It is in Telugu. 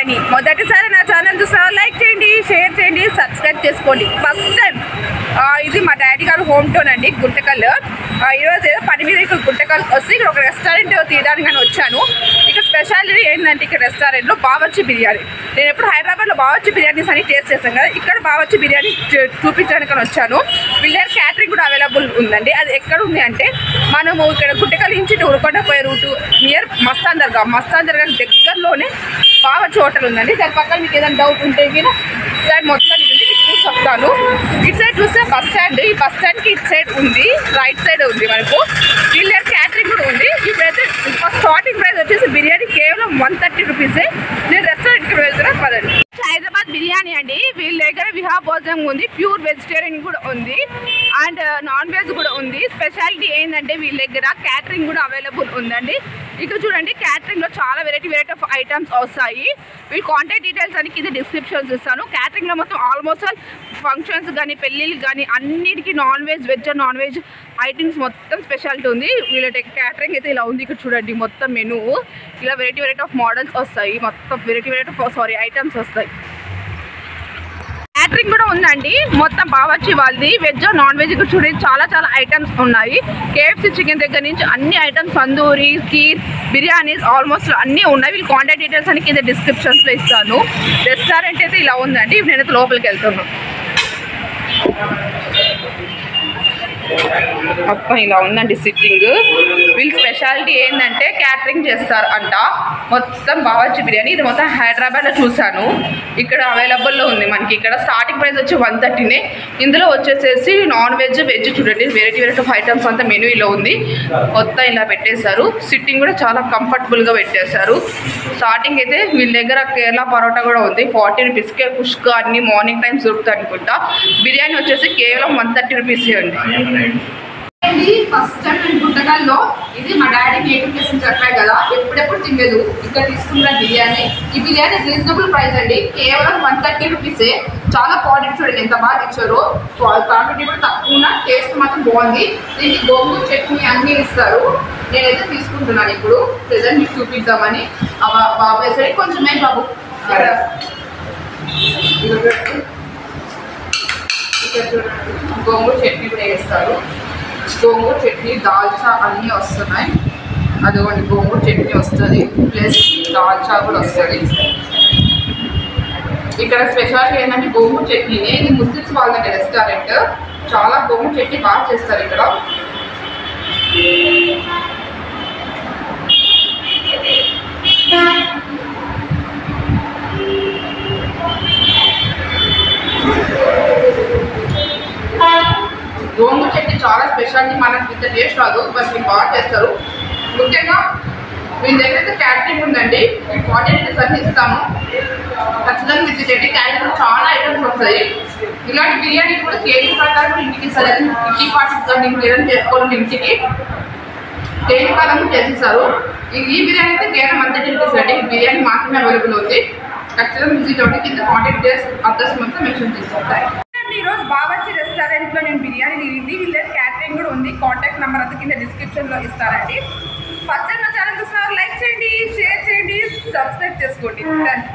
బిర్యానీ మొదటిసారి నా ఛానల్ చూసావా లైక్ చేయండి షేర్ చేయండి సబ్స్క్రైబ్ చేసుకోండి ఫస్ట్ టైం ఇది మా డాడీ గారు హోమ్ టౌన్ అండి గుంటకల్ ఆ, ఈరోజు ఏదో పని మీద ఇక్కడ గుంటకల్ వస్తే ఇక్కడ ఒక రెస్టారెంట్ తీయడానికి అని వచ్చాను ఇక్కడ స్పెషాలిటీ ఏంటంటే ఇక్కడ రెస్టారెంట్లో బావర్చి బిర్యానీ నేను ఎప్పుడు హైదరాబాద్లో బావర్చి బిర్యానీస్ అని టేస్ట్ చేశాను కదా ఇక్కడ బావర్చి బిర్యానీ చూ- చూపించడానికి అని వచ్చాను వీళ్ళ దగ్గర క్యాటరింగ్ కూడా అవైలబుల్ ఉందండి అది ఎక్కడ ఉంది అంటే మనము ఇక్కడ గుంటకల్ నుంచి ఉరకొండ పోయే రూటు నియర్ మస్తాన్ దర్గా మస్తాన్ దర్గా దగ్గరలోనే బావర్చి హోటల్ ఉందండి దాని పక్కన మీకు ఏదైనా డౌట్ ఉంటే మీరు దాని మొత్తం ఇది ఉంది. మీకు చూసి చెప్తాను ఇటు సైడ్ చూస్తే బస్ స్టాండ్ ఈ బస్ స్టాండ్కి ఇటు సైడ్ ఉంది రైట్ సైడ్ ఉంది మనకు వీళ్ళ దగ్గర క్యాటరింగ్ కూడా ఉంది ఇప్పుడైతే స్టార్టింగ్ ప్రైస్ వచ్చేసి బిర్యానీ కేవలం వన్ థర్టీ రూపీసే నేను రెస్టారెంట్కి వెళ్తున్నా పదండి హైదరాబాద్ బిర్యానీ అండి వీళ్ళ దగ్గర విహా భోజనం ఉంది ప్యూర్ వెజిటేరియన్ కూడా ఉంది అండ్ నాన్ వెజ్ కూడా ఉంది స్పెషాలిటీ ఏంటంటే వీళ్ళ దగ్గర క్యాటరింగ్ కూడా అవైలబుల్ ఉందండి ఇక్కడ చూడండి క్యాటరింగ్లో చాలా వెరైటీ వెరైటీ ఆఫ్ ఐటమ్స్ వస్తాయి వీళ్ళ కాంటాక్ట్ డీటెయిల్స్ అని కింద డిస్క్రిప్షన్స్ ఇస్తాను క్యాటరింగ్లో మొత్తం ఆల్మోస్ట్ ఆల్ ఫంక్షన్స్ కానీ పెళ్ళిళ్ళు కానీ అన్నిటికీ non veg veg non veg items మొత్తం స్పెషాలిటీ ఉంది వీళ్ళ క్యాటరింగ్ అయితే ఇలా ఉంది ఇక్కడ చూడండి మొత్తం మెనూ ఇలా వెరైటీ వెరైటీ ఆఫ్ మోడల్స్ వస్తాయి మొత్తం variety variety of sorry items వస్తాయి క్యాటరింగ్ కూడా ఉందండి మొత్తం బావర్చి వాళ్ళది వెజ్ నాన్ వెజ్ ఇక్కడ చూడండి చాలా చాలా ఐటమ్స్ ఉన్నాయి కేఎఫ్సి చికెన్ దగ్గర నుంచి అన్ని ఐటమ్స్ తందూరి కీర్ బిర్యానీస్ ఆల్మోస్ట్ అన్నీ ఉన్నాయి వీళ్ళు కాంటాక్ట్ డీటెయిల్స్ అని కింద డిస్క్రిప్షన్స్లో ఇస్తాను రెస్టారెంట్ అయితే ఇలా ఉందండి ఇప్పుడు నేనైతే లోపలికి వెళ్తున్నాను మొత్తం ఇలా ఉందండి సిట్టింగ్ వీళ్ళ స్పెషాలిటీ ఏంటంటే క్యాటరింగ్ చేస్తారు అంట మొత్తం బావర్చి బిర్యానీ ఇది మొత్తం హైదరాబాద్లో చూశాను ఇక్కడ అవైలబుల్లో ఉంది మనకి ఇక్కడ స్టార్టింగ్ ప్రైస్ వచ్చి వన్ థర్టీనే ఇందులో వచ్చేసేసి నాన్ వెజ్ వెజ్ చూడండి వెరైటీ వెరైటీ ఆఫ్ ఐటమ్స్ అంతా మెనూ ఇలా ఉంది మొత్తం ఇలా పెట్టేశారు సిట్టింగ్ కూడా చాలా కంఫర్టబుల్గా పెట్టేశారు స్టార్టింగ్ అయితే వీళ్ళ దగ్గర కేరళ పరోటా కూడా ఉంది ఫార్టీ రూపీస్కే కుష్క అన్ని మార్నింగ్ టైమ్స్ దొరుకుతాయి అనుకుంటా బిర్యానీ వచ్చేసి కేవలం వన్ థర్టీ రూపీస్ అండి అండి ఫస్ట్ టైం నేను గుంటకల్లో ఇది మా డాడీ నేటివ్ ప్లేస్ అని చెప్పాయి కదా ఎప్పుడెప్పుడు తినలేదు ఇక్కడ తీసుకున్న బిర్యానీ ఈ బిర్యానీ రీజనబుల్ ప్రైస్ అండి కేవలం వన్ థర్టీ రూపీసే చాలా క్వాలిటీ చూడండి ఎంత బాగా ఇచ్చారు క్వాంటిటీ కూడా తక్కువ టేస్ట్ మాత్రం బాగుంది దీనికి గోంగూర చట్నీ అన్నీ ఇస్తారు నేనైతే తీసుకుంటున్నాను ఇప్పుడు ప్రెసెంట్ మీకు చూపిద్దామని ఆ బా- బాబాయ్ సరే కొంచెమే బాబు ఇక్కడ ఇక్కడ పెట్టు. ఇక్కడ చూడండి గోంగూర చట్నీ కూడా వేస్తారు గోంగూర చట్నీ దాల్చా అన్నీ వస్తున్నాయి అదిగోండి గోంగూర చట్నీ వస్తుంది ప్లస్ దాల్చా కూడా వస్తుంది ఇక్కడ స్పెషాలిటీ ఏంటంటే గోంగూర చట్నీనే ఇది ముస్లిమ్స్ వాళ్ళంటే రెస్టారెంట్ చాలా గోంగూర చట్నీ బాగా చేస్తారు ఇక్కడ గోంగూర చట్నీ చాలా స్పెషాలిటీ మనకి ఇంత టేస్ట్ రాదు బట్ మీకు బాగా చేస్తారు ముఖ్యంగా వీళ్ళ దగ్గర అయితే క్యాటరింగ్ ఉందండి క్వాంటిటీస్ అన్ని ఇస్తాము ఖచ్చితంగా విజిట్ చేయండి క్యాటరింగ్ చాలా ఐటమ్స్ వస్తాయి ఇలాంటి బిర్యానీ కూడా కేజీ ప్రకారం కూడా ఇంటికి ఇస్తారు అది ఇంటికి పార్టీస్ కానీ మీకు ఏదైనా చేసుకోవాలంటే ఇంటికి కేజీ ప్రకారం చేసిస్తారు ఈ ఈ బిర్యానీ అయితే కేవలం అంత రూపీస్ అండి ఈ బిర్యానీ మాత్రమే అవైలబుల్ ఉంది ఖచ్చితంగా విజిట్ అవ్వండి కింద కాంటాక్ట్ డేస్ అడ్రస్ మొత్తం మెన్షన్ చేస్తుంటాయి ఈరోజు బావర్చి రెస్టారెంట్లో నేను బిర్యానీ తిరిగింది వీళ్ళ క్యాటరింగ్ కూడా ఉంది కాంటాక్ట్ నెంబర్ అంతా కింద డిస్క్రిప్షన్లో ఇస్తారండి ఫస్ట్ టైం నా ఛానల్ చూస్తున్నారు లైక్ చేయండి షేర్ చేయండి సబ్స్క్రైబ్ చేసుకోండి థ్యాంక్